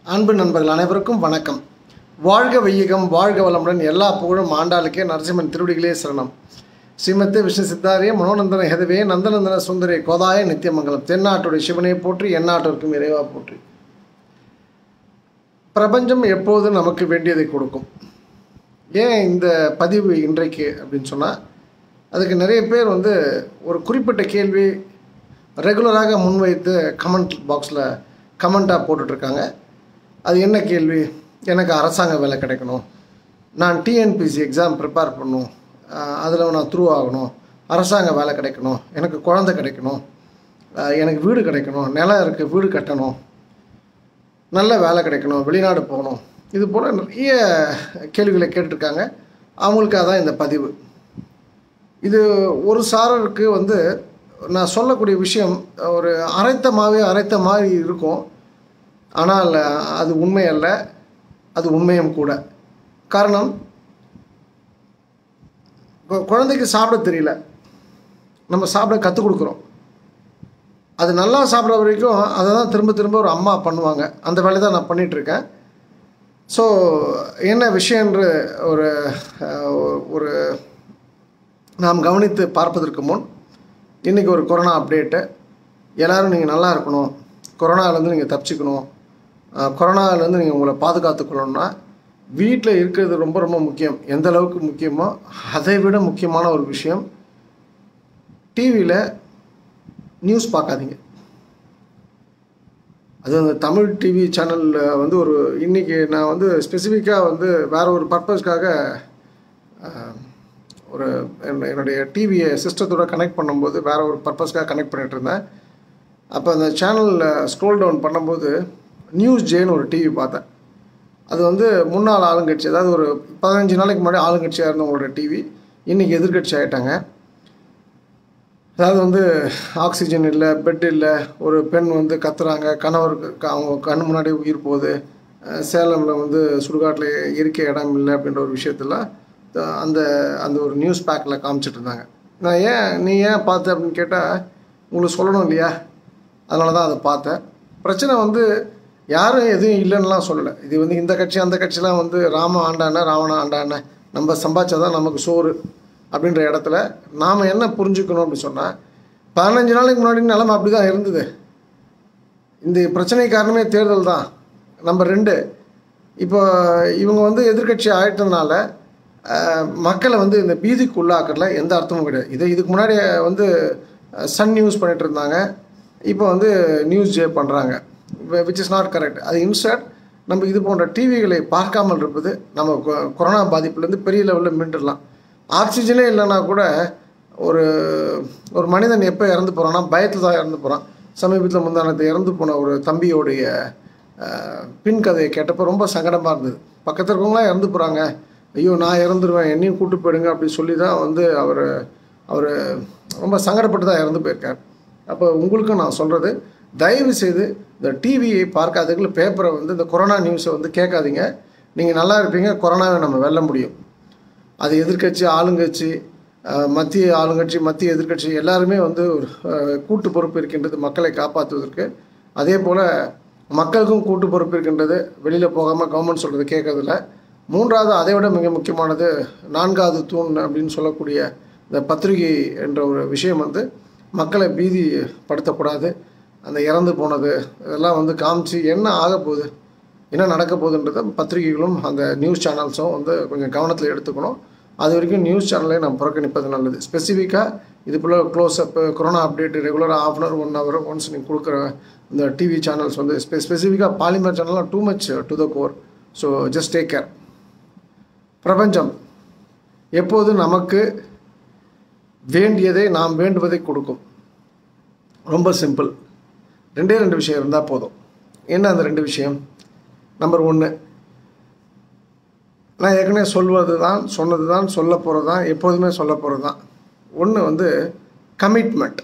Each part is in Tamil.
அன்பு நண்பர்கள் அனைவருக்கும் வணக்கம் வாழ்க வையகம் வாழ்க வளமுடன் எல்லா புகழும் ஆண்டாளுக்கே நரசிம்மன் திருவடிகளே சரணம் ஸ்ரீமத்தே விஷ்ணு சித்தாரிய மனோநந்தன ஹெதவே நந்தநந்தன சுந்தரே கோதாய நித்தியமங்கலம் தென்னாட்டுடைய சிவனை போற்றி எந்நாட்டிற்கும் இறைவா போற்றி பிரபஞ்சம் எப்போது நமக்கு வேண்டியதை கொடுக்கும் ஏன் இந்த பதிவு இன்றைக்கு அப்படின்னு சொன்னால் அதுக்கு நிறைய பேர் வந்து ஒரு குறிப்பிட்ட கேள்வி ரெகுலராக முன்வைத்து கமெண்ட் பாக்ஸில் கமெண்ட்டாக போட்டுட்ருக்காங்க அது என்ன கேள்வி எனக்கு அரசாங்க வேலை கிடைக்கணும் நான் டிஎன்பிசி எக்ஸாம் ப்ரிப்பேர் பண்ணணும் அதில் நான் த்ரூ ஆகணும் அரசாங்க வேலை கிடைக்கணும் எனக்கு குழந்தை கிடைக்கணும் அஹ் எனக்கு வீடு கிடைக்கணும் நிலம் இருக்குது வீடு கட்டணும் நல்ல வேலை கிடைக்கணும் வெளிநாடு போகணும் இது போல் நிறைய கேள்விகளை கேட்டிருக்காங்க அவங்களுக்காக தான் இந்த பதிவு இது ஒரு சாரருக்கு வந்து நான் சொல்லக்கூடிய விஷயம் ஒரு அரைத்தமாகவே அரைத்த மாதிரி இருக்கும் ஆனால் அது உண்மை அல்ல அது உண்மையும் கூட காரணம் கு- குழந்தைக்கு சாப்பிட தெரியல நம்ம சாப்பிட கற்றுக் கொடுக்குறோம் அது நல்லா சாப்பிட்ற வரைக்கும் அதை தான் திரும்ப திரும்ப ஒரு அம்மா பண்ணுவாங்க அந்த வேலையை தான் நான் பண்ணிகிட்ருக்கேன் ஸோ என்ன விஷயன்று ஒரு அஹ், ஒரு நாம் கவனித்து பார்ப்பதற்கு முன் இன்றைக்கி ஒரு கொரோனா அப்டேட்டு எல்லோரும் நீங்கள் நல்லா இருக்கணும் கொரோனாவிலேருந்து நீங்கள் தப்பிச்சுக்கணும் அஹ், கொரோனாவிலேருந்து நீங்கள் உங்களை பாதுகாத்துக்கணும்னா வீட்டில் இருக்கிறது ரொம்ப ரொம்ப முக்கியம் எந்த அளவுக்கு முக்கியமோ அதை விட முக்கியமான ஒரு விஷயம் டிவியில் நியூஸ் பார்க்காதீங்க அது அந்த தமிழ் டிவி சேனலில் வந்து ஒரு இன்றைக்கி நான் வந்து ஸ்பெசிஃபிக்காக வந்து வேற ஒரு பர்பஸ்க்காக ஒரு என்ன- என்னுடைய டிவியை சிஸ்டத்தோட கனெக்ட் பண்ணும்போது வேற ஒரு பர்பஸ்க்காக கனெக்ட் பண்ணிட்டு இருந்தேன் அப்போ அந்த சேனலில் ஸ்க்ரோல் டவுன் பண்ணும்போது நியூஸ் ஜேன்னு ஒரு டிவி பார்த்தேன் அது வந்து முன்னாள் ஆளுங்கட்சி அதாவது ஒரு பதினஞ்சு நாளைக்கு முன்னாடி ஆளுங்கட்சியாக இருந்தவங்களோட டிவி இன்றைக்கி எதிர்க்கட்சி ஆகிட்டாங்க அதாவது வந்து ஆக்சிஜன் இல்லை பெட் இல்லை ஒரு பெண் வந்து கத்துறாங்க கணவருக்கு க- அவங்க கண் முன்னாடி உயிர் போகுது அஹ் சேலமில் வந்து சுடுகாட்டில் இருக்க இடம் இல்லை அப்படின்ற ஒரு விஷயத்தில் அந்த அந்த ஒரு நியூஸ் பேக்கில் காமிச்சிட்டு இருந்தாங்க நான் ஏன் நீ ஏன் பார்த்த அப்படின்னு கேட்டால் உங்களுக்கு சொல்லணும் இல்லையா அதனால தான் அதை பார்த்தேன் பிரச்சனை வந்து யாரும் எதுவும் இல்லைன்னுலாம் சொல்லலை இது வந்து இந்த கட்சி அந்த கட்சிலாம் வந்து ராம ஆண்டான ராவண ஆண்டான நம்ம சம்பாதிச்சாதான் நமக்கு சோறு அப்படின்ற இடத்துல நாம் என்ன புரிஞ்சுக்கணும் அப்படின்னு சொன்னால் பதினஞ்சு நாளைக்கு முன்னாடி நிலைமை அப்படி தான் இருந்தது இந்த பிரச்சனை காரணமே தேர்தல் தான் நம்பர் ரெண்டு இப்போ இவங்க வந்து எதிர்க்கட்சி ஆயிட்டதுனால அஹ், மக்களை வந்து இந்த பீதிக்கு உள்ளாக்கறதுல எந்த அர்த்தமும் கிடையாது இதை இதுக்கு முன்னாடி வந்து அஹ், சன் நியூஸ் பண்ணிட்டு இருந்தாங்க இப்போ வந்து நியூஸ் ஜே பண்ணுறாங்க விச் இஸ் நாட் கரெக்ட் அது இன்ஸ்டட் நம்ம இது போன்ற டிவிகளை பார்க்காமல் இருப்பது நம்ம கொ- கொரோனா பாதிப்புலேருந்து பெரிய லெவலில் மீண்டுடலாம் ஆக்சிஜனே இல்லைன்னா கூட ஒரு ஒரு மனிதன் எப்போ இறந்து போகிறான்னா பயத்தில் தான் இறந்து போகிறான் சமீபத்தில் முந்தானத்தை இறந்து போன ஒரு தம்பியோடைய அஹ், பின் கதையை கேட்டப்போ ரொம்ப சங்கடமாக இருந்தது பக்கத்தில் இருக்கவங்களாம் இறந்து போகிறாங்க ஐயோ நான் இறந்துருவேன் என்னையும் கூட்டு போயிடுங்க அப்படின்னு சொல்லி தான் வந்து அவர் அவர் ரொம்ப சங்கடப்பட்டு தான் இறந்து போயிருக்கார் அப்போ உங்களுக்கும் நான் சொல்கிறது தயவு செய்து இந்த டிவியை பார்க்காதீங்க பேப்பரை வந்து இந்த கொரோனா நியூஸை வந்து கேட்காதீங்க நீங்கள் நல்லா இருப்பீங்க கொரோனாவை நம்ம வெல்ல முடியும் அது எதிர்க்கட்சி ஆளுங்கட்சி அஹ், மத்திய ஆளுங்கட்சி மத்திய எதிர்க்கட்சி எல்லாருமே வந்து ஒரு அஹ், கூட்டு பொறுப்பு இருக்கின்றது மக்களை காப்பாற்றுவதற்கு அதே போல் மக்களுக்கும் கூட்டு பொறுப்பு இருக்கின்றது வெளியில் போகாமல் கவர்மெண்ட் சொல்கிறது கேட்கறதில்ல மூன்றாவது அதை விட மிக முக்கியமானது நான்காவது தூண் அப்படின்னு சொல்லக்கூடிய இந்த பத்திரிகை என்ற ஒரு விஷயம் வந்து மக்களை பீதி படுத்தக்கூடாது அந்த இறந்து போனது இதெல்லாம் வந்து காமிச்சு என்ன ஆக போகுது என்ன நடக்க போகுதுன்றதை பத்திரிகைகளும் அந்த நியூஸ் சேனல்ஸும் வந்து கொஞ்சம் கவனத்தில் எடுத்துக்கணும் அது வரைக்கும் நியூஸ் சேனலை நம்ம புறக்கணிப்பது நல்லது ஸ்பெசிஃபிக்காக இது போல் க்ளோஸ் அப் கொரோனா அப்டேட் ரெகுலராக half an hour one hour once நீங்கள் கொடுக்குற இந்த டிவி சேனல்ஸ் வந்து ஸ்பெ ஸ்பெசிஃபிக்காக பாலிமர் சேனல்லாம் too much to the core so just take care பிரபஞ்சம் எப்போது நமக்கு வேண்டியதை நாம் வேண்டுவதை கொடுக்கும் ரொம்ப சிம்பிள் ரெண்டே ரெண்டு விஷயம் இருந்தால் போதும் என்ன அந்த ரெண்டு விஷயம் நம்பர் ஒன்று நான் ஏற்கனவே சொல்வது தான் சொன்னது தான் சொல்ல போகிறது தான் எப்போதுமே சொல்ல போகிறது தான் ஒன்று வந்து கமிட்மெண்ட்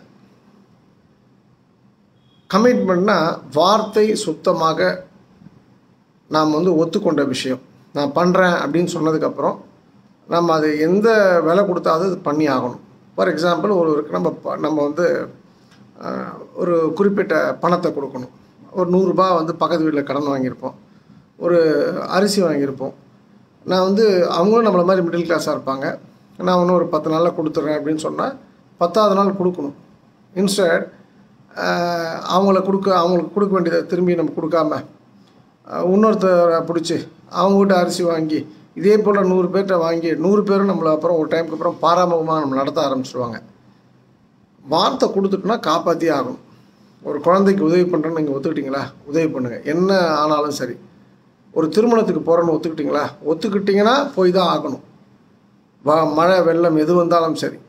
கமிட்மெண்ட்னா வார்த்தை சுத்தமாக நாம் வந்து ஒத்துக்கொண்ட விஷயம் நான் பண்ணுறேன் அப்படின்னு சொன்னதுக்கப்புறம் நம்ம அது எந்த விலை கொடுத்தாலும் அது பண்ணி ஆகணும் ஃபார் எக்ஸாம்பிள் ஒருவருக்கு நம்ம ப- நம்ம வந்து அஹ், ஒரு குறிப்பிட்ட பணத்தை கொடுக்கணும் ஒரு நூறுரூபா வந்து பக்கத்து வீட்டில் கடன் வாங்கியிருப்போம் ஒரு அரிசி வாங்கியிருப்போம் நான் வந்து அவங்களும் நம்மளை மாதிரி மிடில் கிளாஸாக இருப்பாங்க நான் இன்னும் ஒரு பத்து நாளில் கொடுத்துட்றேன் அப்படின்னு சொன்னால் பத்தாவது நாள் கொடுக்கணும் இன்ஸ்டட் அவங்கள கொடுக்க அவங்களுக்கு கொடுக்க வேண்டியதை திரும்பி நம்ம கொடுக்காம அஹ், இன்னொருத்தரை பிடிச்சி அவங்ககிட்ட அரிசி வாங்கி இதே போல் நூறு பேர்கிட்ட வாங்கி நூறு பேரும் நம்மளை அப்புறம் ஒரு டைமுக்கு அப்புறம் பாராமுகமாக நம்ம நடத்த ஆரம்பிச்சிடுவாங்க வார்த்தை கொடுத்துட்டுனா காப்பாற்றியே ஆகணும் ஒரு குழந்தைக்கு உதவி பண்ணுறேன்னு நீங்கள் ஒத்துக்கிட்டீங்களா உதவி பண்ணுங்கள் என்ன ஆனாலும் சரி ஒரு திருமணத்துக்கு போகிறேன்னு ஒத்துக்கிட்டீங்களா ஒத்துக்கிட்டீங்கன்னா போய் தான் ஆகணும் வா மழை வெள்ளம் எது வந்தாலும் சரி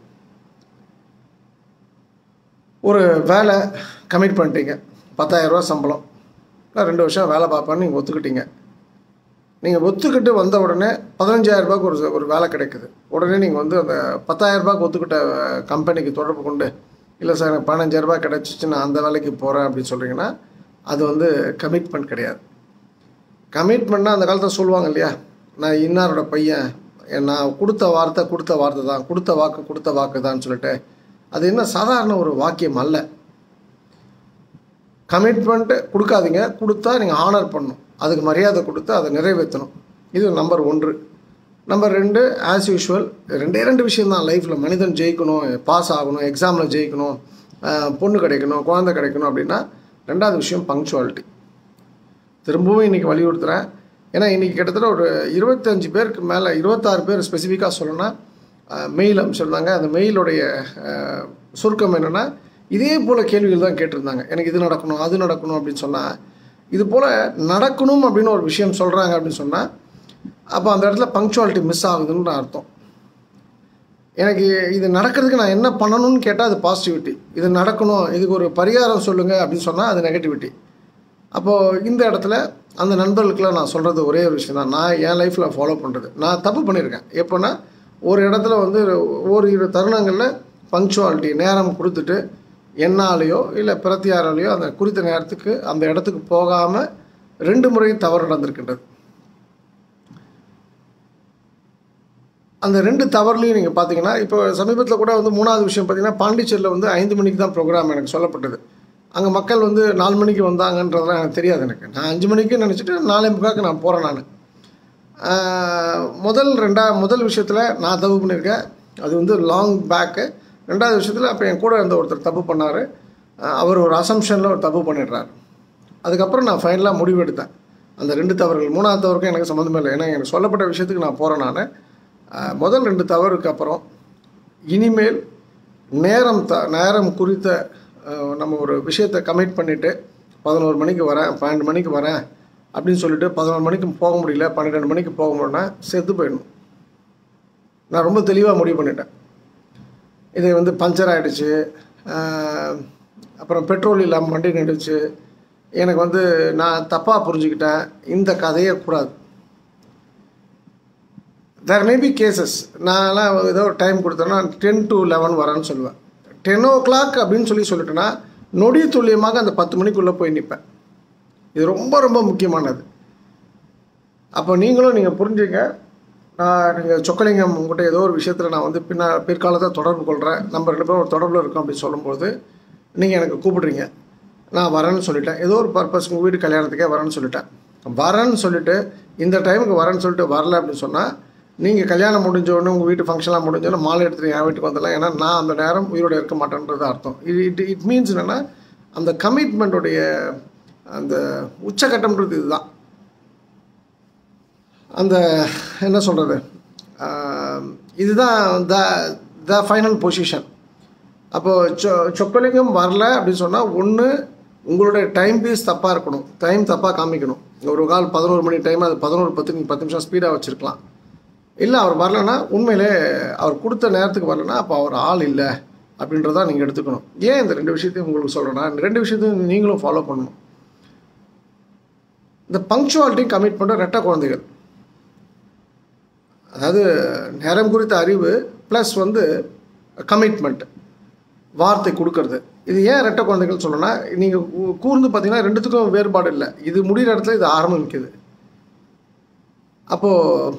ஒரு வேலை கமிட் பண்ணிட்டீங்க பத்தாயிரரூபா சம்பளம் நான் ரெண்டு வருஷம் வேலை பார்ப்பேன்னு நீங்கள் ஒத்துக்கிட்டீங்க நீங்கள் ஒத்துக்கிட்டு வந்த உடனே பதினஞ்சாயிரம் ரூபாய்க்கு ஒரு ஒரு வேலை கிடைக்குது உடனே நீங்கள் வந்து அந்த பத்தாயிரம் ரூபாய்க்கு ஒத்துக்கிட்ட அஹ், கம்பெனிக்கு தொடர்பு கொண்டு இல்லை சார் எனக்கு பதினஞ்சாயிரம் ரூபாய் கிடச்சிச்சு நான் அந்த வேலைக்கு போகிறேன் அப்படின்னு சொல்கிறீங்கன்னா அது வந்து கமிட்மெண்ட் கிடையாது கமிட்மெண்ட்னா அந்த காலத்தில் சொல்லுவாங்க இல்லையா நான் இன்னாரோட பையன் நான் கொடுத்த வார்த்தை கொடுத்த வார்த்தை தான் கொடுத்த வாக்கு கொடுத்த வாக்கு தான் சொல்லிட்டு அது என்ன சாதாரண ஒரு வாக்கியம் அல்ல கமிட்மெண்ட்டு கொடுக்காதீங்க கொடுத்தா நீங்கள் ஆனர் பண்ணணும் அதுக்கு மரியாதை கொடுத்து அதை நிறைவேற்றணும் இது நம்பர் ஒன்று நம்பர் ரெண்டு ஆஸ் யூஷுவல் ரெண்டே ரெண்டு விஷயம்தான் லைஃப்பில் மனிதன் ஜெயிக்கணும் பாஸ் ஆகணும் எக்ஸாமில் ஜெயிக்கணும் அஹ், பொண்ணு கிடைக்கணும் குழந்தை கிடைக்கணும் அப்படின்னா ரெண்டாவது விஷயம் பங்க்சுவாலிட்டி திரும்பவும் இன்றைக்கி வலியுறுத்துகிறேன் ஏன்னா இன்றைக்கி கிட்டத்தட்ட ஒரு இருபத்தஞ்சு பேருக்கு மேலே இருபத்தாறு பேர் ஸ்பெசிஃபிக்காக சொல்லணும்னா மெயில் அனுப்பிச்சிருந்தாங்க அந்த மெயிலுடைய அஹ், சுருக்கம் என்னென்னா இதே போல் கேள்விகள் தான் கேட்டிருந்தாங்க எனக்கு இது நடக்கணும் அது நடக்கணும் அப்படின்னு சொன்னால் இது போல் நடக்கணும் அப்படின்னு ஒரு விஷயம் சொல்கிறாங்க அப்படின்னு சொன்னால் அப்போ அந்த இடத்துல பங்க்சுவாலிட்டி மிஸ் ஆகுதுன்னு அர்த்தம் எனக்கு இது நடக்கிறதுக்கு நான் என்ன பண்ணணும்னு கேட்டால் அது பாசிட்டிவிட்டி இது நடக்கணும் இதுக்கு ஒரு பரிகாரம் சொல்லுங்கள் அப்படின்னு சொன்னால் அது நெகட்டிவிட்டி அப்போது இந்த இடத்துல அந்த நண்பர்களுக்கெல்லாம் நான் சொல்கிறது ஒரே ஒரு விஷயம் தான் நான் என் லைஃப்பில் ஃபாலோ பண்ணுறது நான் தப்பு பண்ணியிருக்கேன் எப்போன்னா ஒரு இடத்துல வந்து ஒரு இரு தருணங்களில் பங்க்சுவாலிட்டி நேரம் கொடுத்துட்டு என்னாலேயோ இல்லை பிரத்தியாராலேயோ அந்த குறித்த நேரத்துக்கு அந்த இடத்துக்கு போகாமல் ரெண்டு முறையும் தவறு நடந்திருக்கின்றது அந்த ரெண்டு தவறுலையும் நீங்கள் பார்த்தீங்கன்னா இப்போ சமீபத்தில் கூட வந்து மூணாவது விஷயம் பார்த்தீங்கன்னா பாண்டிச்சேரியில் வந்து ஐந்து மணிக்கு தான் ப்ரோக்ராம் எனக்கு சொல்லப்பட்டது அங்கே மக்கள் வந்து நாலு மணிக்கு வந்தாங்கன்றதெல்லாம் எனக்கு தெரியாது எனக்கு நான் அஞ்சு மணிக்கு நினச்சிட்டு நாலே முக்காக்கு நான் போகிறேன் நான் முதல் ரெண்டா முதல் விஷயத்தில் நான் தப்பு பண்ணியிருக்கேன் அது வந்து லாங் பேக்கு ரெண்டாவது விஷயத்தில் அப்போ என் கூட இருந்த ஒருத்தர் தப்பு பண்ணார் அவர் ஒரு அசம்ஷனில் ஒரு தப்பு பண்ணிடுறாரு அதுக்கப்புறம் நான் ஃபைனலாக முடிவு எடுத்தேன் அந்த ரெண்டு தவறுகள் மூணாவது தவறுக்கும் எனக்கு சம்மந்தமே இல்லை ஏன்னா எனக்கு சொல்லப்பட்ட விஷயத்துக்கு நான் போகிறேன் நான் அஹ், முதல் ரெண்டு தவறுக்கு அப்புறம் இனிமேல் நேரம் த நேரம் குறித்த அஹ், நம்ம ஒரு விஷயத்தை கமிட் பண்ணிவிட்டு பதினோரு மணிக்கு வரேன் பன்னெண்டு மணிக்கு வரேன் அப்படின்னு சொல்லிட்டு பதினொரு மணிக்கு போக முடியல பன்னிரெண்டு மணிக்கு போக முடியலன்னா செத்து போயிடணும் நான் ரொம்ப தெளிவாக முடிவு பண்ணிட்டேன் இது வந்து பஞ்சர் ஆகிடுச்சு அப்புறம் பெட்ரோல் இல்லாமல் வண்டி நின்றுச்சு எனக்கு வந்து நான் தப்பாக புரிஞ்சுக்கிட்டேன் இந்த கதையே கூடாது தேர் மே பி கேசஸ் நான்லாம் ஏதோ ஒரு டைம் கொடுத்தேன்னா டென் டு லெவன் வரேன்னு சொல்லுவேன் டென் ஓ கிளாக் அப்படின்னு சொல்லி சொல்லிட்டேன்னா நொடி துல்லியமாக அந்த பத்து மணிக்குள்ளே போய் நிற்பேன் இது ரொம்ப ரொம்ப முக்கியமானது அப்போ நீங்களும் நீங்கள் புரிஞ்சுங்க நான் நீங்கள் சொக்கலிங்கம் உங்கள்கிட்ட ஏதோ ஒரு விஷயத்தில் நான் வந்து பின்னா பிற்காலத்தை தொடர்பு கொள்கிறேன் நம்ம ரெண்டு பேரும் ஒரு தொடர்பில் இருக்கோம் அப்படின்னு சொல்லும்போது நீங்கள் எனக்கு கூப்பிடுறீங்க நான் வரேன்னு சொல்லிட்டேன் ஏதோ ஒரு பர்பஸ் உங்கள் வீட்டு கல்யாணத்துக்கே வரேன்னு சொல்லிட்டேன் வரேன்னு சொல்லிட்டு இந்த டைமுக்கு வரேன்னு சொல்லிட்டு வரல அப்படின்னு சொன்னால் நீங்கள் கல்யாணம் முடிஞ்ச உடனே உங்கள் வீட்டு ஃபங்க்ஷன்லாம் முடிஞ்சோடனே மாலை எடுத்துட்டு என் வீட்டுக்கு வந்துடலாம் ஏன்னா நான் அந்த நேரம் உயிரோட இருக்க மாட்டேன்றது அர்த்தம் இது இட் இட் மீன்ஸ் என்னென்னா அந்த கமிட்மெண்ட்டுடைய அந்த உச்சகட்டம்ன்றது இதுதான் அந்த என்ன சொல்கிறது இதுதான் த த ஃபைனல் பொசிஷன் அப்போது சொ சொக்கலிங்கம் வரல அப்படின்னு சொன்னால் ஒன்று உங்களுடைய டைம் பீஸ் தப்பாக இருக்கணும் டைம் தப்பாக காமிக்கணும் ஒரு கால் பதினோரு மணி டைம் அது பதினோரு பத்து நீங்கள் பத்து நிமிஷம் ஸ்பீடாக வச்சுருக்கலாம் இல்லை அவர் வரலன்னா உண்மையிலே அவர் கொடுத்த நேரத்துக்கு வரலன்னா அப்போ அவர் ஆள் இல்லை அப்படின்றத நீங்கள் எடுத்துக்கணும் ஏன் இந்த ரெண்டு விஷயத்தையும் உங்களுக்கு சொல்கிறேன்னா இந்த ரெண்டு விஷயத்தையும் நீங்களும் ஃபாலோ பண்ணணும் இந்த பங்க்சுவாலிட்டி கமிட் பண்ணுற ரெட்டை குழந்தைகள் அதாவது நேரம் குறித்த அறிவு ப்ளஸ் வந்து கமிட்மெண்ட் வார்த்தை கொடுக்கறது இது ஏன் ரெட்டை குழந்தைகள் சொல்லணும்னா நீங்கள் கூர்ந்து பார்த்தீங்கன்னா ரெண்டுத்துக்கும் வேறுபாடு இல்லை இது முடிகிற இடத்துல இது ஆரம்பிக்குது அப்போது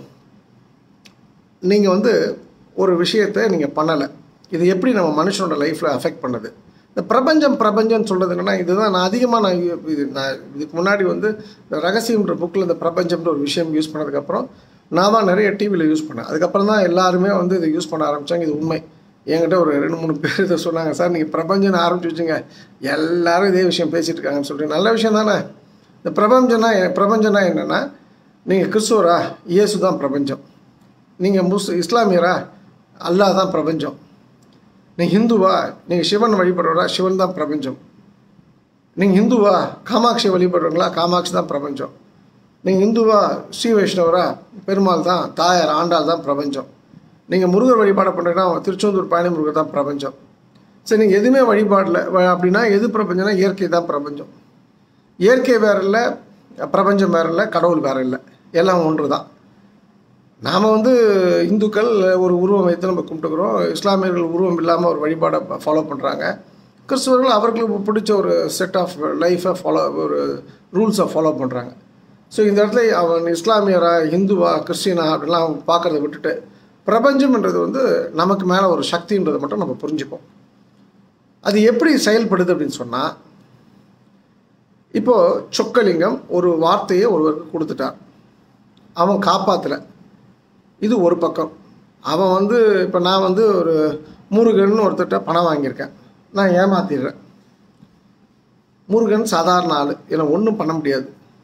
நீங்கள் வந்து ஒரு விஷயத்தை நீங்கள் பண்ணலை இது எப்படி நம்ம மனுஷனோட லைஃப்பில் அஃபெக்ட் பண்ணுது இந்த பிரபஞ்சம் பிரபஞ்சம்னு சொல்கிறது என்னென்னா இதுதான் நான் அதிகமாக நான் இது- இது நான் இதுக்கு முன்னாடி வந்து இந்த ரகசியம்ன்ற புக்கில் இந்த பிரபஞ்சம்ன்ற ஒரு விஷயம் யூஸ் பண்ணதுக்கப்புறம் நான் தான் நிறைய டிவியில் யூஸ் பண்ணேன் அதுக்கப்புறம் தான் எல்லாருமே வந்து இதை யூஸ் பண்ண ஆரம்பித்தாங்க இது உண்மை என்கிட்ட ஒரு ரெண்டு மூணு பேர் இதை சொன்னாங்க சார் நீங்கள் பிரபஞ்சம்னு ஆரம்பிச்சு வச்சுங்க எல்லாரும் இதே விஷயம் பேசிகிட்டு இருக்காங்கன்னு சொல்லிட்டு நல்ல விஷயம் தானே இந்த பிரபஞ்சம்னா எ- பிரபஞ்சம்னா என்னென்னா நீங்கள் கிறிஸ்துவரா இயேசு தான் பிரபஞ்சம் நீங்கள் முஸ் இஸ்லாமியரா அல்லாஹ் தான் பிரபஞ்சம் நீங்கள் ஹிந்துவா நீங்கள் சிவன் வழிபடுறவரா சிவன் தான் பிரபஞ்சம் நீங்கள் ஹிந்துவா காமாட்சி வழிபடுறவங்களா காமாட்சி தான் பிரபஞ்சம் நீங்கள் இந்துவா ஸ்ரீ வைஷ்ணவரா பெருமாள் தான் தாயார் ஆண்டாள் தான் பிரபஞ்சம் நீங்கள் முருகர் வழிபாடு பண்ணுறீங்கன்னா திருச்செந்தூர் பழனி முருகர் தான் பிரபஞ்சம் சரி நீங்கள் எதுவுமே வழிபாடில் அப்படின்னா எது பிரபஞ்சம்னா இயற்கை தான் பிரபஞ்சம் இயற்கை வேற இல்லை பிரபஞ்சம் வேற இல்லை கடவுள் வேற இல்லை எல்லாம் ஒன்று தான் நாம் வந்து இந்துக்கள் ஒரு உருவம் வைத்து நம்ம கும்பிட்டுக்கிறோம் இஸ்லாமியர்கள் உருவம் இல்லாமல் ஒரு வழிபாடை ஃபாலோ பண்ணுறாங்க கிறிஸ்துவர்கள் அவர்களுக்கு பிடிச்ச ஒரு செட் ஆஃப் லைஃப்பை ஃபாலோ ஒரு ரூல்ஸை ஃபாலோ பண்ணுறாங்க ஸோ இந்த இடத்துல அவன் இஸ்லாமியரா இந்துவா கிறிஸ்டினா அப்படிலாம் அவங்க பார்க்குறத விட்டுட்டு பிரபஞ்சம்ன்றது வந்து நமக்கு மேலே ஒரு சக்தின்றதை மட்டும் நம்ம புரிஞ்சுப்போம் அது எப்படி செயல்படுது அப்படின்னு சொன்னால் இப்போது சொக்கலிங்கம் ஒரு வார்த்தையை ஒருவருக்கு கொடுத்துட்டார் அவன் காப்பாற்றலை இது ஒரு பக்கம் அவன் வந்து இப்போ நான் வந்து ஒரு முருகன் ஒருத்தர்கிட்ட பணம் வாங்கியிருக்கேன் நான் ஏமாத்திடுறேன் முருகன் சாதாரண ஆள் என்னை ஒன்றும் பண்ண முடியாது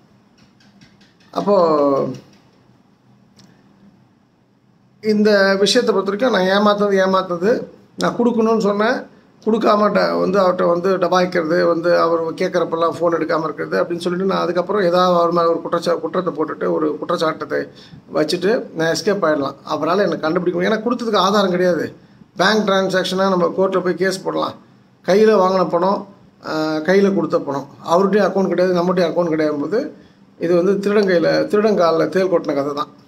அப்போது இந்த விஷயத்தை பொறுத்த வரைக்கும் நான் ஏமாத்தது ஏமாத்தது நான் கொடுக்கணும்னு சொன்னேன் கொடுக்காம ட வந்து அவர்கிட்ட வந்து டபாய்க்கிறது வந்து அவர் கேட்குறப்பெல்லாம் ஃபோன் எடுக்காமல் இருக்கிறது அப்படின்னு சொல்லிட்டு நான் அதுக்கப்புறம் ஏதாவது அவர் மேலே ஒரு குற்றச்சா குற்றத்தை போட்டுட்டு ஒரு குற்றச்சாட்டத்தை வச்சுட்டு நான் எஸ்கேப் ஆகிடலாம் அவரால் என்னை கண்டுபிடிக்க முடியும் ஏன்னா கொடுத்ததுக்கு ஆதாரம் கிடையாது பேங்க் டிரான்சாக்ஷனாக நம்ம கோர்ட்டில் போய் கேஸ் போடலாம் கையில் வாங்கின பணம் கையில் கொடுத்த பணம் அவர்கிட்டயும் அக்கௌண்ட் கிடையாது நம்மகிட்டயும் அக்கௌண்ட் கிடையாது போது இது வந்து திருடங்கையில் திருடங்காலில் தேல் கொட்டின கதை தான்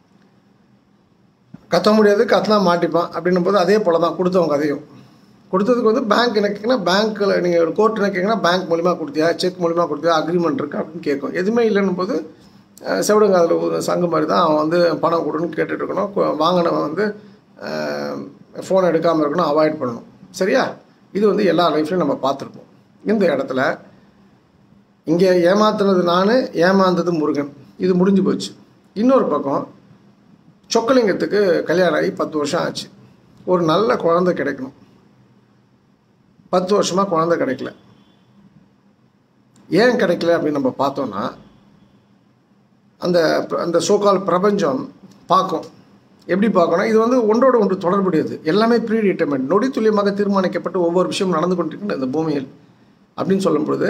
கத்த முடியாது கத்தலாம் மாட்டிப்பான் அப்படின்னும் போது அதே போல் தான் கொடுத்தவங்க கதையும் கொடுத்ததுக்கு வந்து பேங்க் இணைக்கிங்கன்னா பேங்க்கில் நீங்கள் கோர்ட் இணைக்கிங்கன்னா பேங்க் மூலிமா கொடுத்தியா செக் மூலிமா கொடுத்தியா அக்ரிமெண்ட் இருக்கா அப்படின்னு கேட்கும் எதுவுமே இல்லைன்னும் போது அஹ், செவிடுங்காதில் ஒரு சங்கு மாதிரி தான் அவன் வந்து பணம் கொடுன்னு கேட்டுட்டு இருக்கணும் கொ- வாங்கினவன் வந்து ஃபோன் எடுக்காமல் இருக்கணும் அவாய்ட் பண்ணணும் சரியா இது வந்து எல்லா லைஃப்லையும் நம்ம பார்த்துருப்போம் இந்த இடத்துல இங்கே ஏமாத்துனது நான் ஏமாந்தது முருகன் இது முடிஞ்சு போச்சு இன்னொரு பக்கம் சொக்கலிங்கத்துக்கு கல்யாணம் ஆகி பத்து வருஷம் ஆச்சு ஒரு நல்ல குழந்தை கிடைக்கணும் பத்து வருஷமாக குழந்தை கிடைக்கல ஏன் கிடைக்கல அப்படின்னு நம்ம பார்த்தோன்னா அந்த அந்த சோகால் பிரபஞ்சம் பார்க்கும் எப்படி பார்க்கணும் இது வந்து ஒன்றோட ஒன்று தொடர்புடையது எல்லாமே ப்ரீ டிட்டர்மெண்ட் நொடி துல்லியமாக தீர்மானிக்கப்பட்டு ஒவ்வொரு விஷயமும் நடந்து கொண்டிருக்கின்ற இந்த பூமியில் அப்படின்னு சொல்லும் பொழுது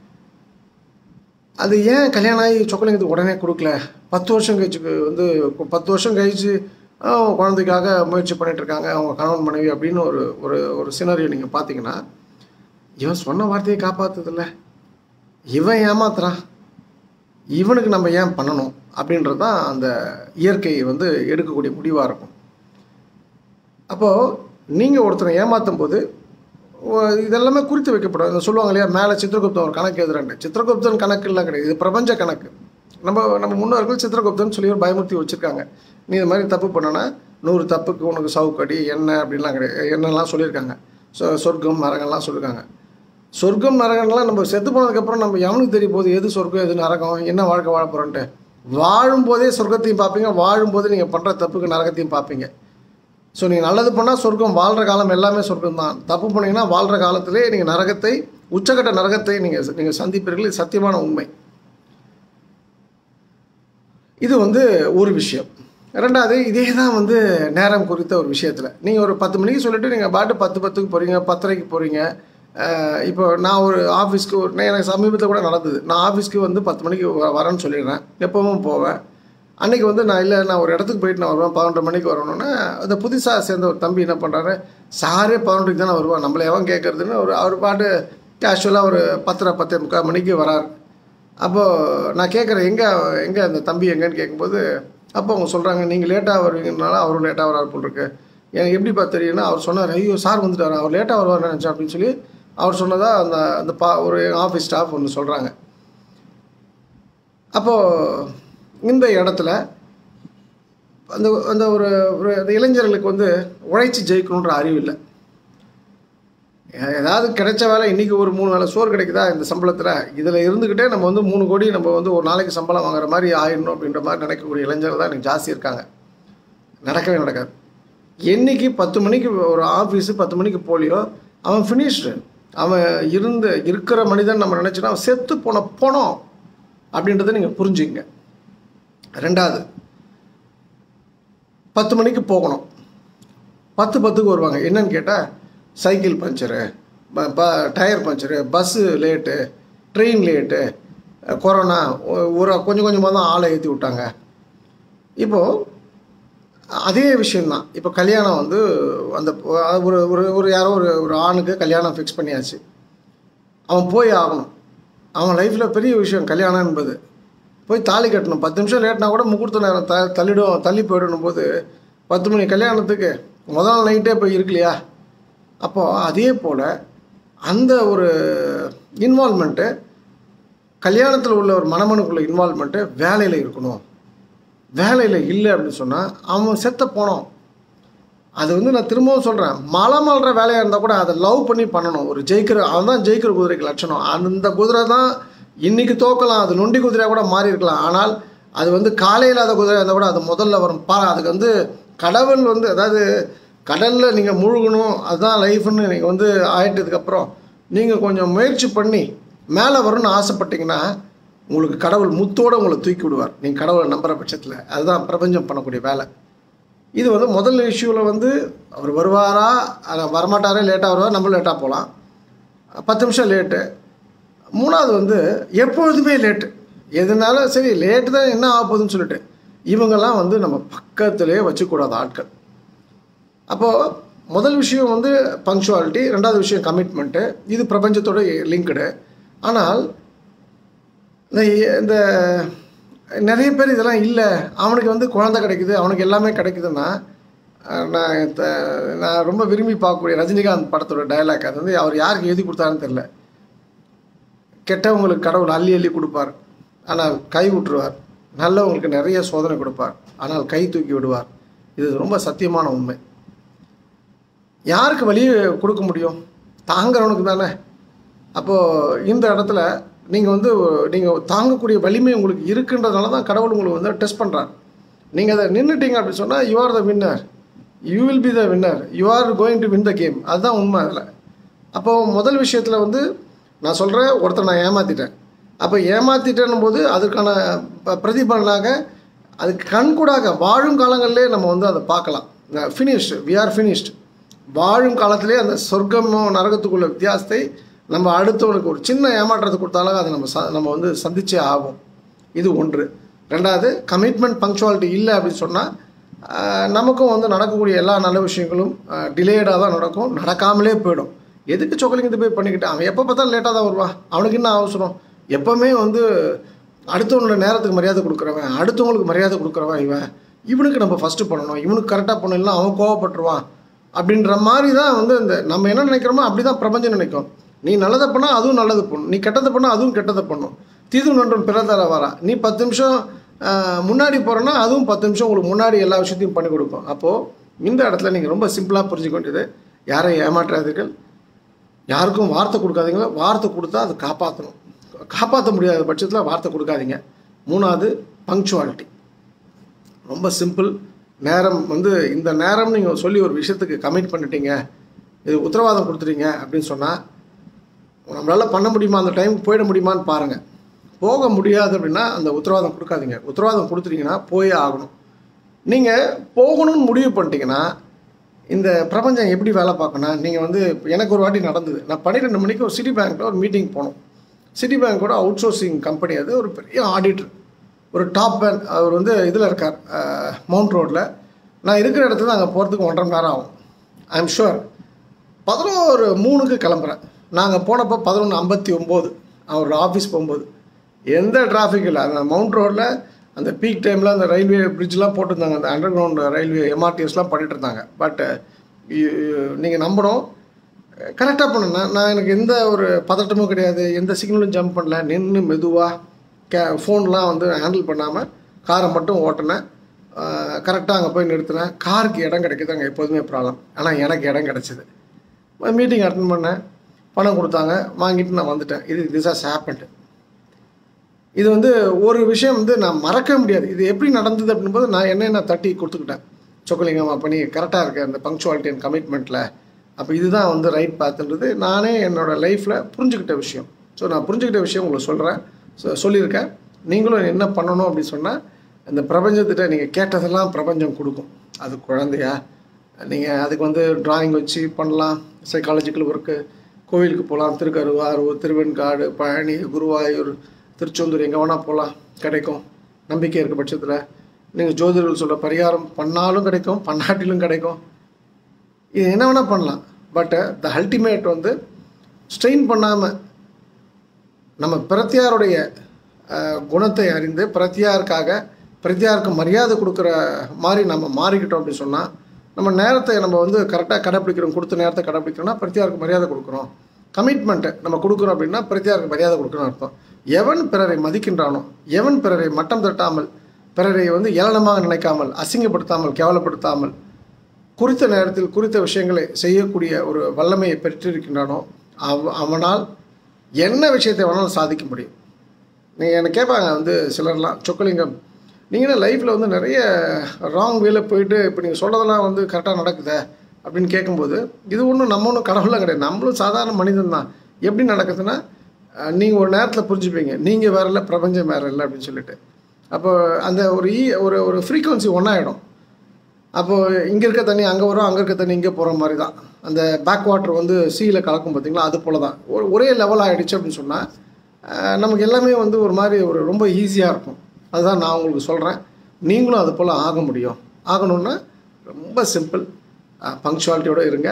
அது ஏன் கல்யாணம் ஆகி சொக்கலிங்கத்துக்கு உடனே கொடுக்கல பத்து வருஷம் கழிச்சு வந்து கு- பத்து வருஷம் கழிச்சு அவங்க குழந்தைக்காக முயற்சி பண்ணிட்டு இருக்காங்க அவங்க கணவன் மனைவி அப்படின்னு ஒரு ஒரு ஒரு சினரியோ நீங்கள் பார்த்தீங்கன்னா இவன் சொன்ன வார்த்தையை காப்பாத்துதில்ல இவன் ஏமாத்துறான் இவனுக்கு நம்ம ஏன் பண்ணணும் அப்படின்றது தான் அந்த இயற்கை வந்து எடுக்கக்கூடிய முடிவாக இருக்கும் அப்போது நீங்கள் ஒருத்தரை ஏமாற்றும் போது ஓ- இதெல்லாமே குறித்து வைக்கப்படும் இந்த சொல்லுவாங்க இல்லையா மேலே சித்திரகுப்தன் ஒரு கணக்கு எழுதுறாண்டு சித்திரகுப்தன் கணக்கு இல்லை கிடையாது இது பிரபஞ்ச கணக்கு நம்ம நம்ம முன்னோர்கள் சித்திரகுப்தன் சொல்லி ஒரு பயமுறுத்தி வச்சுருக்காங்க நீ இது மாதிரி தப்பு பண்ணனா நூறு தப்புக்கு உனக்கு சவுக்கடி எண்ணெய் அப்படின்லாம் கிடையாது எண்ணெய்லாம் சொல்லியிருக்காங்க சொ சொர்க்கம் நரகம்லாம் சொல்லியிருக்காங்க சொர்க்கம் நரகம்லாம் நம்ம செத்து போனதுக்கப்புறம் நம்ம எவனுக்கு தெரிய போகுது எது சொர்க்கம் எது நரகம் என்ன வாழ்க்கை வாழ போகிறோன்ட்டு வாழும்போதே சொர்க்கத்தையும் பார்ப்பீங்க வாழும்போது நீங்கள் பண்ணுற தப்புக்கு நரகத்தையும் பார்ப்பீங்க ஸோ நீங்கள் நல்லது பண்ணால் சொர்க்கம் வாழ்கிற காலம் எல்லாமே சொர்க்கம் தான் தப்பு பண்ணீங்கன்னா வாழ்கிற காலத்திலே நீங்கள் நரகத்தை உச்சக்கட்ட நரகத்தை நீங்கள் நீங்கள் சந்திப்பீர்கள் இது சத்தியமான உண்மை இது வந்து ஒரு விஷயம் ரெண்டாவது இதே தான் வந்து நேரம் குறித்த ஒரு விஷயத்தில் நீங்கள் ஒரு பத்து மணிக்கு சொல்லிட்டு நீங்கள் பாட்டு பத்து பத்துக்கு போகிறீங்க பத்தரைக்கு போகிறீங்க இப்போ நான் ஒரு ஆஃபீஸ்க்கு ஒரு நான் எனக்கு சமீபத்தில் கூட நடந்தது நான் ஆஃபீஸ்க்கு வந்து பத்து மணிக்கு வ- வரேன்னு சொல்லிடுறேன் எப்பவும் போவேன் அன்றைக்கி வந்து நான் இல்லை நான் ஒரு இடத்துக்கு போயிட்டு நான் வருவேன் பதினொன்றரை மணிக்கு வரணுன்னா அந்த புதுசாக சேர்ந்த ஒரு தம்பி என்ன பண்ணுறாரு சாரே பதினொன்றுக்கு தானே வருவான் நம்மளை எவன் கேட்குறதுன்னு ஒரு அவர் பாட்டு கேஷுவலாக ஒரு பத்தரை பத்தே முக்கால் மணிக்கு வரார் அப்போது நான் கேட்குறேன் எங்கே எங்கே அந்த தம்பி எங்கேன்னு கேட்கும்போது அப்போ அவங்க சொல்கிறாங்க நீங்கள் லேட்டாக வருவீங்கனால அவரும் லேட்டாக வரார் போல் இருக்கு எனக்கு எப்படிப்பா தெரியும்னா அவர் சொன்னார் ஐயோ சார் வந்துட்டார் அவர் லேட்டாக வருவார் நினச்சேன் அப்படின்னு சொல்லி அவர் சொன்னதா அந்த அந்த பா ஒரு ஆஃபீஸ் ஸ்டாஃப் ஒன்று சொல்கிறாங்க அப்போது இந்த இடத்துல அந்த அந்த ஒரு ஒரு அந்த இளைஞர்களுக்கு வந்து உழைச்சி ஜெயிக்கணுன்ற அறிவு இல்லை ஏதாவது கிடைச்ச வேலை இன்றைக்கி ஒரு மூணு வேலை சோறு கிடைக்குதா இந்த சம்பளத்தில் இதில் இருந்துக்கிட்டே நம்ம வந்து மூணு கோடி நம்ம வந்து ஒரு நாளைக்கு சம்பளம் வாங்குற மாதிரி ஆயிடணும் அப்படின்ற மாதிரி நினைக்கக்கூடிய இளைஞர்கள் தான் எனக்கு ஜாஸ்தி இருக்காங்க நடக்கவே நடக்காது என்னைக்கு பத்து மணிக்கு ஒரு ஆஃபீஸு பத்து மணிக்கு போலியோ அவன் ஃபினிஷ்டு அவன் இருந்து இருக்கிற மனிதன் நம்ம நினச்சினா அவன் செத்து போன பணம் அப்படின்றத நீங்கள் புரிஞ்சுங்க ரெண்டாவது பத்து மணிக்கு போகணும் பத்து பத்துக்கு வருவாங்க என்னன்னு கேட்டால் சைக்கிள் பஞ்சரு ப- ப- tyre puncture bus late train late corona ஒ- ஒரு கொஞ்சம் கொஞ்சமாக தான் ஆளை ஏற்றி விட்டாங்க இப்போது அதே விஷயந்தான் இப்போ கல்யாணம் வந்து அந்த ஒரு ஒரு ஒரு யாரோ ஒரு ஒரு ஆணுக்கு கல்யாணம் ஃபிக்ஸ் பண்ணியாச்சு அவன் போய் ஆகணும் அவன் லைஃப்பில் பெரிய விஷயம் கல்யாணம் என்பது போய் தாலி கட்டணும் பத்து நிமிஷம் லேட்னா கூட முகூர்த்த நேரம் த தள்ளிடும் தள்ளி போயிடணும் போது பத்து மணி கல்யாணத்துக்கு முதல் நாள் நைட்டே போய் இருக்குல்லையா அப்போது அதே போல் அந்த ஒரு இன்வால்மெண்ட்டு கல்யாணத்தில் உள்ள ஒரு மணமனுக்குள்ள இன்வால்மெண்ட்டு வேலையில் இருக்கணும் வேலையில் இல்லை அப்படின்னு சொன்னால் அவன் செத்த போனோம் அது வந்து நான் திரும்பவும் சொல்கிறேன் மலை மல்ற வேலையாக இருந்தால் கூட அதை லவ் பண்ணி பண்ணணும் ஒரு ஜெயிக்கிற அவன் தான் ஜெயிக்கிற குதிரைக்கு லட்சணம் அந்த குதிரை தான் இன்றைக்கி தோக்கலாம் அது நொண்டி குதிரையாக கூட மாறி இருக்கலாம் ஆனால் அது வந்து காலை இல்லாத குதிரை இருந்தால் கூட அது முதல்ல வரும் பா அதுக்கு வந்து கடவுள் வந்து அதாவது கடலில் நீங்கள் முழுகணும் அதுதான் லைஃப்னு நீங்கள் வந்து ஆயிட்டதுக்கப்புறம் நீங்கள் கொஞ்சம் முயற்சி பண்ணி மேலே வரும்னு ஆசைப்பட்டீங்கன்னா உங்களுக்கு கடவுள் முத்தோடு உங்களை தூக்கி விடுவார் நீங்கள் கடவுளை நம்புகிற பட்சத்தில் அதுதான் பிரபஞ்சம் பண்ணக்கூடிய வேலை இது வந்து முதல் இஷ்யூவில் வந்து அவர் வருவாரா அஹ் வரமாட்டாரே லேட்டாக வருவார் நம்ம லேட்டாக போகலாம் பத்து நிமிஷம் லேட்டு மூணாவது வந்து எப்பொழுதுமே லேட்டு எதுனாலும் சரி லேட்டு தான் என்ன ஆக போகுதுன்னு சொல்லிட்டு இவங்கெல்லாம் வந்து நம்ம பக்கத்திலே வச்சுக்கூடாத ஆட்கள் அப்போது முதல் விஷயம் வந்து பங்க்சுவாலிட்டி ரெண்டாவது விஷயம் கமிட்மெண்ட்டு இது பிரபஞ்சத்தோட லிங்க்டு ஆனால் இந்த இந்த நிறைய பேர் இதெல்லாம் இல்லை அவனுக்கு வந்து குழந்தை கிடைக்குது அவனுக்கு எல்லாமே கிடைக்குதுன்னா அஹ், நான் த- நான் ரொம்ப விரும்பி பார்க்கக்கூடிய ரஜினிகாந்த் படத்தோட டயலாக் அது வந்து அவர் யாருக்கு எழுதி கொடுத்தாருன்னு தெரில கெட்டவங்களுக்கு கடவுள் அள்ளி அள்ளி கொடுப்பார் ஆனால் கை விட்டுருவார் நல்லவங்களுக்கு நிறைய சோதனை கொடுப்பார் ஆனால் கை தூக்கி விடுவார் இது ரொம்ப சத்தியமான உண்மை யாருக்கு வழி கொடுக்க முடியும் தாங்கிறவனுக்கு தானே அப்போது இந்த இடத்துல நீங்கள் வந்து நீங்கள் தாங்கக்கூடிய வலிமை உங்களுக்கு இருக்குன்றதுனால தான் கடவுள் உங்களுக்கு வந்து டெஸ்ட் பண்ணுறார் நீங்கள் அதை நின்றுட்டீங்க அப்படின்னு சொன்னால் you are the winner you will be the winner you are going to win the game அதுதான் உண்மை அதில் அப்போது முதல் விஷயத்தில் வந்து நான் சொல்கிறேன் ஒருத்தர் நான் ஏமாற்றிட்டேன் அப்போ ஏமாற்றிட்டேன்னும் போது அதுக்கான ப- பிரதிபலனாக அதுக்கு கண்கூடாக வாழும் காலங்களிலே நம்ம வந்து அதை பார்க்கலாம் ஃபினிஷ்டு வி ஆர் ஃபினிஷ்டு வாழும் காலத்திலே அந்த சொர்க்கமும் நரகத்துக்குள்ள வித்தியாசத்தை நம்ம அடுத்தவனுக்கு ஒரு சின்ன ஏமாற்றத்தை கொடுத்தாலும் அதை நம்ம ச நம்ம வந்து சந்திச்சே ஆகும் இது ஒன்று ரெண்டாவது கமிட்மெண்ட் பங்க்சுவாலிட்டி இல்லை அப்படின்னு சொன்னால் நமக்கும் வந்து நடக்கக்கூடிய எல்லா நல்ல விஷயங்களும் டிலேடாக தான் நடக்கும் நடக்காமலே போயிடும் எதுக்கு சொக்கலிங்கத்தை போய் பண்ணிக்கிட்டு அவன் எப்போ பார்த்தாலும் லேட்டாக தான் வருவான் அவனுக்கு என்ன அவசரம் எப்போவுமே வந்து அடுத்தவனோட நேரத்துக்கு மரியாதை கொடுக்குறவன் அடுத்தவங்களுக்கு மரியாதை கொடுக்குறவன் இவன் இவனுக்கு நம்ம ஃபஸ்ட்டு பண்ணணும் இவனுக்கு கரெக்டாக பண்ணலாம் அவன் கோவப்பட்டுருவான் அப்படின்ற மாதிரி தான் வந்து இந்த நம்ம என்ன நினைக்கிறோமோ அப்படி தான் பிரபஞ்சம் நினைக்கும் நீ நல்லதை பண்ணால் அதுவும் நல்லது பண்ணும் நீ கெட்டதை பண்ணால் அதுவும் கெட்டதை பண்ணும் தீது நன்றும் பிறதர வரா நீ பத்து நிமிஷம் ஆஹ், முன்னாடி போகிறேன்னா அதுவும் பத்து நிமிஷம் உங்களுக்கு முன்னாடி எல்லா விஷயத்தையும் பண்ணி கொடுக்கும் அப்போது இந்த இடத்துல நீங்கள் ரொம்ப சிம்பிளாக புரிஞ்சுக்க வேண்டியது யாரையும் ஏமாற்றாதீர்கள் யாருக்கும் வார்த்தை கொடுக்காதீங்க வார்த்தை கொடுத்தா அதை காப்பாற்றணும் காப்பாற்ற முடியாத பட்சத்தில் வார்த்தை கொடுக்காதீங்க மூணாவது பங்க்சுவாலிட்டி ரொம்ப சிம்பிள் நேரம் வந்து இந்த நேரம் நீங்கள் சொல்லி ஒரு விஷயத்துக்கு கமிட் பண்ணிட்டீங்க இது உத்தரவாதம் கொடுத்துட்டீங்க அப்படின்னு சொன்னால் நம்மளால் பண்ண முடியுமா அந்த டைமுக்கு போயிட முடியுமான்னு பாருங்கள் போக முடியாது அப்படின்னா அந்த உத்தரவாதம் கொடுக்காதீங்க உத்தரவாதம் கொடுத்துட்டீங்கன்னா போயே ஆகணும் நீங்கள் போகணும்னு முடிவு பண்ணிட்டீங்கன்னா இந்த பிரபஞ்சம் எப்படி வேலை பார்க்கணும் நீங்கள் வந்து எனக்கு ஒரு வாட்டி நடந்தது நான் பன்னிரெண்டு மணிக்கு ஒரு சிட்டி பேங்க்கில் ஒரு மீட்டிங் போனோம் சிட்டி பேங்க்கோட அவுட் சோர்சிங் கம்பெனி அது ஒரு பெரிய ஆடிட்டர் ஒரு டாப் பேன் அவர் வந்து இதில் இருக்கார் மவுண்ட் ரோட்டில் நான் இருக்கிற இடத்துல அங்கே போகிறதுக்கு ஒன்றரை மணி நேரம் ஆகும் ஐ எம் ஷுர் பதினோரு மூணுக்கு கிளம்புறேன் நாங்கள் போனப்போ பதினொன்று ஐம்பத்தி ஒம்பது அவரோட ஆஃபீஸ் போகும்போது எந்த டிராஃபிக் இல்லை அந்த மவுண்ட் ரோட்டில் அந்த பீக் டைமில் அந்த ரயில்வே பிரிட்ஜ்லாம் போட்டிருந்தாங்க அந்த அண்டர் கிரவுண்ட் ரயில்வே எம்ஆர்டிஎஸ்லாம் பண்ணிட்டு இருந்தாங்க பட் நீங்கள் நம்பணும் கரெக்டாக பண்ணேன் நான் நான் எனக்கு எந்த ஒரு பதட்டமும் கிடையாது எந்த சிக்னலும் ஜம்ப் பண்ணல நின்று மெதுவாக கே ஃபோன்லாம் வந்து ஹேண்டில் பண்ணாமல் காரை மட்டும் ஓட்டினேன் கரெக்டாக அங்கே போய் நிறுத்தினேன் காருக்கு இடம் கிடைக்குது அங்கே எப்போதுமே ப்ராப்ளம் ஆனால் எனக்கு இடம் கிடைச்சிது மீட்டிங் அட்டன் பண்ணேன் பணம் கொடுத்தாங்க வாங்கிட்டு நான் வந்துட்டேன் இது திஸ் ஹாஸ் ஹேப்பன்டு இது வந்து ஒரு விஷயம் வந்து நான் மறக்கவே முடியாது இது எப்படி நடந்தது அப்படின்போது நான் என்ன நான் தட்டி கொடுத்துக்கிட்டேன் சொக்கலிங்கம் அப்போ நீ கரெக்டாக இருக்க அந்த பங்க்சுவாலிட்டி அண்ட் கமிட்மெண்ட்டில் அப்போ இதுதான் வந்து ரைட் பாத்துன்றது நானே என்னோடய லைஃப்பில் புரிஞ்சுக்கிட்ட விஷயம் ஸோ நான் புரிஞ்சுக்கிட்ட விஷயம் உங்களுக்கு சொல்கிறேன் ஸோ சொல்லியிருக்கேன் நீங்களும் என்ன பண்ணணும் அப்படின்னு சொன்னால் இந்த பிரபஞ்சத்திட்ட நீங்கள் கேட்டதெல்லாம் பிரபஞ்சம் கொடுக்கும் அது குழந்தையா நீங்கள் அதுக்கு வந்து டிராயிங் வச்சு பண்ணலாம் சைக்காலஜிக்கல் ஒர்க்கு கோவிலுக்கு போகலாம் திருக்கருவாரூர் திருவெண்காடு பழனி குருவாயூர் திருச்செந்தூர் எங்கே வேணால் போகலாம் கிடைக்கும் நம்பிக்கை இருக்க பட்சத்தில் நீங்கள் ஜோதிடர்கள் சொல்ல பரிகாரம் பண்ணாலும் கிடைக்கும் பண்ணாட்டிலும் கிடைக்கும் இது என்ன வேணால் பண்ணலாம் பட் த அல்டிமேட் வந்து ஸ்ட்ரெயின் பண்ணாமல் நம்ம பிரத்தியாருடைய அஹ், குணத்தை அறிந்து பிரத்தியாருக்காக பிரத்தியாருக்கு மரியாதை கொடுக்குற மாதிரி நம்ம மாறிக்கிட்டோம் அப்படின்னு சொன்னால் நம்ம நேரத்தை நம்ம வந்து கரெக்டாக கடைப்பிடிக்கிறோம் கொடுத்த நேரத்தை கடைப்பிடிக்கிறோம்னா பிரத்தியாருக்கு மரியாதை கொடுக்குறோம் கமிட்மெண்ட்டை நம்ம கொடுக்குறோம் அப்படின்னா பிரத்தியாருக்கு மரியாதை கொடுக்கணும்னு அர்த்தம் எவன் பிறரை மதிக்கின்றானோ எவன் பிறரை மட்டம் தட்டாமல் பிறரை வந்து ஏளனமாக நினைக்காமல் அசிங்கப்படுத்தாமல் கேவலப்படுத்தாமல் குறித்த நேரத்தில் குறித்த விஷயங்களை செய்யக்கூடிய ஒரு வல்லமையை பெற்றிருக்கின்றானோ அவ அவனால் என்ன விஷயத்தை வேணாலும் சாதிக்க முடியும் நீங்கள் என்ன கேட்பாங்க வந்து சிலர்லாம் சொக்கலிங்கம் நீங்கள் லைஃப்பில் வந்து நிறைய ராங் வேல போயிட்டு இப்போ நீங்கள் சொல்கிறதெல்லாம் வந்து கரெக்டாக நடக்குதே அப்படின்னு கேட்கும்போது இது ஒன்றும் நம்ம ஒன்றும் கடவுளாக கிடையாது நம்மளும் சாதாரண மனிதன் தான் எப்படி நடக்குதுன்னா நீங்கள் ஒரு நேரத்தில் புரிஞ்சுப்பீங்க நீங்கள் வேற இல்லை பிரபஞ்சம் வேற இல்லை அப்படின்னு சொல்லிட்டு அப்போ அந்த ஒரு ஈ ஒரு ஒரு ஃப்ரீக்குவன்சி ஒன்றாயிடும் அப்போது இங்கே இருக்க தண்ணி அங்கே வரும் அங்கே இருக்க தண்ணி இங்கே போகிற மாதிரி தான் அந்த பேக் வாட்டர் வந்து சீயில் கலக்கும் பார்த்தீங்களா அது போல தான் ஒரு ஒரே லெவல் ஆகிடுச்சு அப்படின்னு சொன்னால் நமக்கு எல்லாமே வந்து ஒரு மாதிரி ஒரு ரொம்ப ஈஸியாக இருக்கும் அதுதான் நான் உங்களுக்கு சொல்கிறேன் நீங்களும் அது போல் ஆக முடியும் ஆகணும்னா ரொம்ப சிம்பிள் பங்க்சுவாலிட்டியோடு இருங்க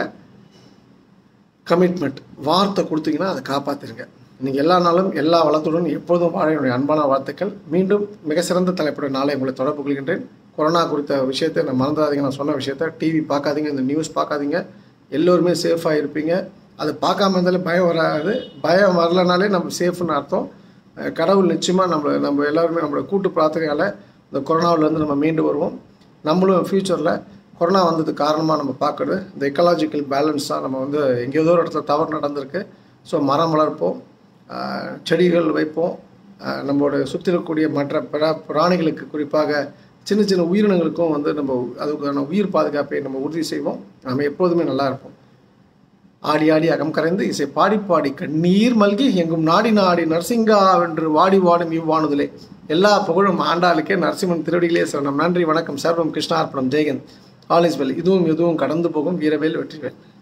கமிட்மெண்ட் வார்த்தை கொடுத்தீங்கன்னா அதை காப்பாற்றிருங்க நீங்கள் எல்லா நாளும் எல்லா வளத்துடன் எப்போதும் வாழ என்னுடைய அன்பான வாழ்த்துக்கள் மீண்டும் மிக சிறந்த தலைப்புடன் நாளை உங்களை தொடர்பு கொள்கின்றேன் கொரோனா குறித்த விஷயத்தை நான் மறந்துடாதீங்க நான் சொன்ன விஷயத்த டிவி பார்க்காதீங்க இந்த நியூஸ் பார்க்காதீங்க எல்லோருமே சேஃபாக இருப்பீங்க அது பார்க்காம இருந்தாலே பயம் வராது பயம் வரலனாலே நம்ம சேஃப்னு அர்த்தம் அஹ் கடவுள் நிச்சயமாக நம்மளை நம்ம எல்லாருமே நம்மளோட கூட்டு பிரார்த்தனையால் இந்த கொரோனாவிலேருந்து நம்ம மீண்டு வருவோம் நம்மளும் ஃப்யூச்சரில் கொரோனா வந்ததுக்கு காரணமாக நம்ம பார்க்குறது இந்த எக்கலாஜிக்கல் பேலன்ஸ் தான் நம்ம வந்து எங்கேயோ ஒரு இடத்துல தவறு நடந்திருக்கு ஸோ மரம் வளர்ப்போம் ஆஹ் செடிகள் வைப்போம் ஆஹ் நம்மளோட சுற்றி இருக்கக்கூடிய மற்ற பிர பிராணிகளுக்கு குறிப்பாக சின்ன சின்ன உயிரினங்களுக்கும் வந்து நம்ம அதுக்கான உயிர் பாதுகாப்பை நம்ம உறுதி செய்வோம் நம்ம எப்போதுமே நல்லா இருப்போம் ஆடி ஆடி அகம் கரைந்து இசை பாடி பாடி கண்ணீர் மல்கி எங்கும் நாடி நாடி நரசிங்கா வென்று வாடி வாடும் இவ்வானுதலே எல்லா புகழும் ஆண்டாளுக்கே நரசிம்மன் திருவடிகளே சரணம் நன்றி வணக்கம் சர்வம் கிருஷ்ணார்ப்பணம் ஜெயகந்த் ஆல் இஸ் வெல் இதுவும் இதுவும் கடந்து போகும் வீரவேல் வெற்றிவேல்